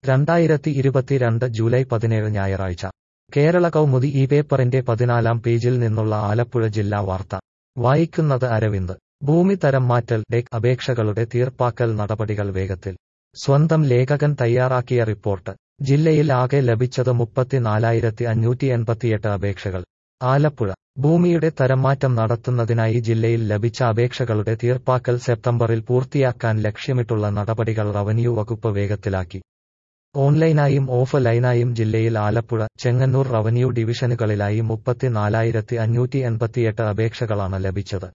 രണ്ടായിരത്തി ഇരുപത്തിരണ്ട് ജൂലൈ പതിനേഴ് ഞായറാഴ്ച കേരള കൗമുദി ഈ പേപ്പറിന്റെ പതിനാലാം പേജിൽ നിന്നുള്ള ആലപ്പുഴ ജില്ലാ വാർത്ത വായിക്കുന്നത് അരവിന്ദ് ഭൂമി തരം മാറ്റൽ ഡെക് അപേക്ഷകളുടെ തീർപ്പാക്കൽ നടപടികൾ വേഗത്തിൽ സ്വന്തം ലേഖകൻ തയ്യാറാക്കിയ റിപ്പോർട്ട് ജില്ലയിൽ ആകെ ലഭിച്ചത് മുപ്പത്തിനാലായിരത്തി അഞ്ഞൂറ്റി എൺപത്തിയെട്ട് അപേക്ഷകൾ ആലപ്പുഴ ഭൂമിയുടെ തരംമാറ്റം നടത്തുന്നതിനായി ജില്ലയിൽ ലഭിച്ച അപേക്ഷകളുടെ തീർപ്പാക്കൽ സെപ്റ്റംബറിൽ പൂർത്തിയാക്കാൻ ലക്ഷ്യമിട്ടുള്ള നടപടികൾ റവന്യൂ വകുപ്പ് വേഗത്തിലാക്കി ഓൺലൈനായും ഓഫ് ലൈനായും ജില്ലയിൽ ആലപ്പുഴ ചെങ്ങന്നൂർ റവന്യൂ ഡിവിഷനുകളിലായി മുപ്പത്തിനാലായിരത്തി അഞ്ഞൂറ്റി എൺപത്തിയെട്ട് അപേക്ഷകളാണ് ലഭിച്ചത്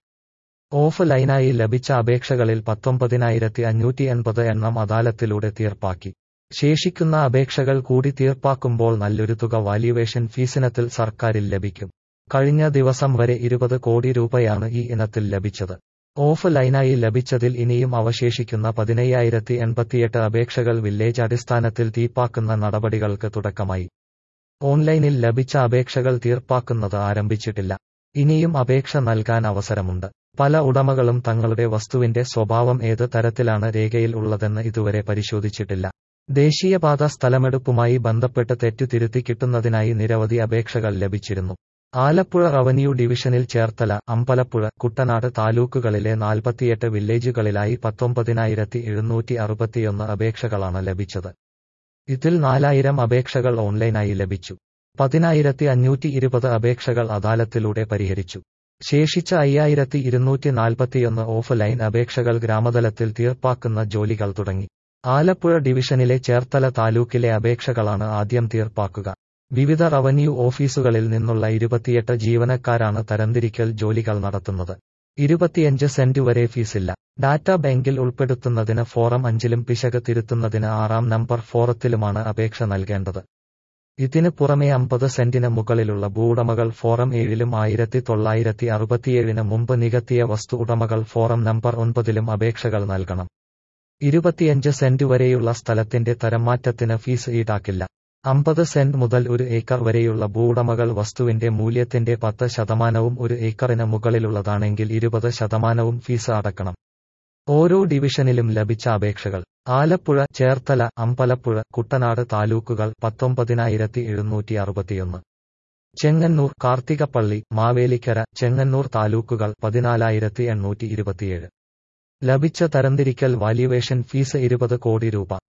ഓഫ് ലൈനായി ലഭിച്ച അപേക്ഷകളിൽ പത്തൊമ്പതിനായിരത്തി അഞ്ഞൂറ്റി എൺപത് എണ്ണം അദാലത്തിലൂടെ തീർപ്പാക്കി ശേഷിക്കുന്ന അപേക്ഷകൾ കൂടി തീർപ്പാക്കുമ്പോൾ നല്ലൊരു തുക വാല്യുവേഷൻ ഫീസിനത്തിൽ സർക്കാരിൽ ലഭിക്കും കഴിഞ്ഞ ദിവസം വരെ ഇരുപത് കോടി രൂപയാണ് ഈ ഇനത്തിൽ ലഭിച്ചത് ഓഫ് ലൈനായി ലഭിച്ചതിൽ ഇനിയും അവശേഷിക്കുന്ന പതിനയ്യായിരത്തി എൺപത്തിയെട്ട് അപേക്ഷകൾ വില്ലേജ് അടിസ്ഥാനത്തിൽ തീർപ്പാക്കുന്ന നടപടികൾക്ക് തുടക്കമായി ഓൺലൈനിൽ ലഭിച്ച അപേക്ഷകൾ തീർപ്പാക്കുന്നത് ആരംഭിച്ചിട്ടില്ല ഇനിയും അപേക്ഷ നൽകാൻ അവസരമുണ്ട് പല ഉടമകളും തങ്ങളുടെ വസ്തുവിന്റെ സ്വഭാവം ഏത് തരത്തിലാണ് രേഖയിൽ ഉള്ളതെന്ന് ഇതുവരെ പരിശോധിച്ചിട്ടില്ല ദേശീയപാത സ്ഥലമെടുപ്പുമായി ബന്ധപ്പെട്ട് തെറ്റ് തിരുത്തി കിട്ടുന്നതിനായി നിരവധി അപേക്ഷകൾ ലഭിച്ചിരുന്നു ആലപ്പുഴ റവന്യൂ ഡിവിഷനിൽ ചേർത്തല അമ്പലപ്പുഴ കുട്ടനാട് താലൂക്കുകളിലെ നാൽപ്പത്തിയെട്ട് വില്ലേജുകളിലായി പത്തൊമ്പതിനായിരത്തി എഴുന്നൂറ്റി അറുപത്തിയൊന്ന് അപേക്ഷകളാണ് ലഭിച്ചത് ഇതിൽ നാലായിരം അപേക്ഷകൾ ഓൺലൈനായി ലഭിച്ചു പതിനായിരത്തി അഞ്ഞൂറ്റി ഇരുപത് അപേക്ഷകൾ അദാലത്തിലൂടെ പരിഹരിച്ചു ശേഷിച്ച അയ്യായിരത്തി ഇരുന്നൂറ്റി നാൽപ്പത്തിയൊന്ന് ഓഫ് ലൈൻ അപേക്ഷകൾ ഗ്രാമതലത്തിൽ തീർപ്പാക്കുന്ന ജോലികൾ തുടങ്ങി ആലപ്പുഴ ഡിവിഷനിലെ ചേർത്തല താലൂക്കിലെ അപേക്ഷകളാണ് ആദ്യം തീർപ്പാക്കുക വിവിധ റവന്യൂ ഓഫീസുകളിൽ നിന്നുള്ള ഇരുപത്തിയെട്ട് ജീവനക്കാരാണ് തരംതിരിക്കൽ ജോലികൾ നടത്തുന്നത് ഇരുപത്തിയഞ്ച് സെന്റ് വരെ ഫീസില്ല ഡാറ്റാ ബാങ്കിൽ ഉൾപ്പെടുത്തുന്നതിന് ഫോറം അഞ്ചിലും പിശക് തിരുത്തുന്നതിന് ആറാം നമ്പർ ഫോറത്തിലുമാണ് അപേക്ഷ നൽകേണ്ടത് ഇതിന് പുറമെ അമ്പത് സെന്റിന് മുകളിലുള്ള ഭൂവുടമകൾ ഫോറം ഏഴിലും ആയിരത്തി തൊള്ളായിരത്തി അറുപത്തിയേഴിന് മുമ്പ് നികത്തിയ വസ്തു ഉടമകൾ ഫോറം നമ്പർ ഒൻപതിലും അപേക്ഷകൾ നൽകണം ഇരുപത്തിയഞ്ച് സെന്റ് വരെയുള്ള സ്ഥലത്തിന്റെ തരംമാറ്റത്തിന് ഫീസ് ഈടാക്കില്ല അമ്പത് സെന്റ് മുതൽ ഒരു ഏക്കർ വരെയുള്ള ഭൂവുടമകൾ വസ്തുവിന്റെ മൂല്യത്തിന്റെ പത്ത് ശതമാനവും ഒരു ഏക്കറിന് മുകളിലുള്ളതാണെങ്കിൽ ഇരുപത് ശതമാനവും ഫീസ് അടക്കണം ഓരോ ഡിവിഷനിലും ലഭിച്ച അപേക്ഷകൾ ആലപ്പുഴ ചേർത്തല അമ്പലപ്പുഴ കുട്ടനാട് താലൂക്കുകൾ പത്തൊമ്പതിനായിരത്തി എഴുന്നൂറ്റി അറുപത്തിയൊന്ന് ചെങ്ങന്നൂർ കാർത്തികപ്പള്ളി മാവേലിക്കര ചെങ്ങന്നൂർ താലൂക്കുകൾ പതിനാലായിരത്തി എണ്ണൂറ്റി ഇരുപത്തിയേഴ് ലഭിച്ച തരംതിരിക്കൽ വാല്യുവേഷൻ ഫീസ് ഇരുപത് കോടി രൂപ